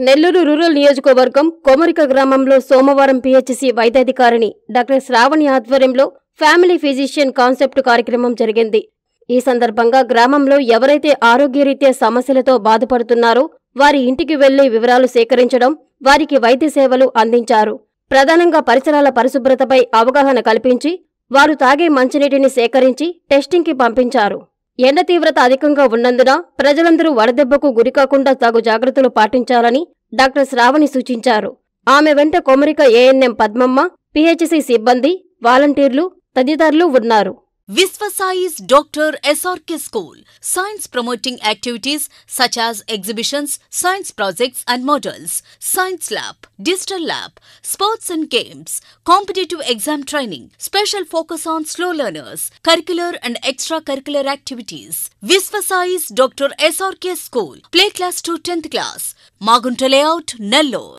Nellore rural నియోజకవర్గం కొమరిక గ్రామంలో సోమవారం పిహెచ్సి వైద్యాధికారిని డాక్టర్ శ్రావణి ఆధ్వర్యంలో ఫ్యామిలీ ఫిజిషియన్ కాన్సెప్ట్ కార్యక్రమం జరిగింది ఈ సందర్భంగా గ్రామంలో ఎవరైతే ఆరోగ్యరీత్యా సమస్యలతో బాధపడుతున్నారో వారి ఇంటికి వెళ్లి వివరాలు సేకరించడం వారికి వైద్య సేవలు అందించారు ప్రధానంగా పరిసరాల పరిశుభ్రతపై అవగాహన కల్పించి వారు తాగే మంచినీటిని సేకరించి టెస్టింగ్కి పంపించారు ఎండ తీవ్రత అధికంగా ఉన్నందున ప్రజలందరూ వడదెబ్బకు గురికాకుండా తగు జాగ్రత్తలు పాటించాలని డాక్టర్ శ్రావణి సూచించారు ఆమె వెంట కొమరిక ఏఎన్ఎం పద్మమ్మ పిహెచ్సి సిబ్బంది వాలంటీర్లు తదితరులు ఉన్నారు Visvasai's Dr. SRK School. Science promoting activities such as exhibitions, science projects and models, science lab, digital lab, sports and games, competitive exam training, special focus on slow learners, curricular and extracurricular activities. Visvasai's Dr. SRK School. Play class to 10th class. Magunta layout, Nellore.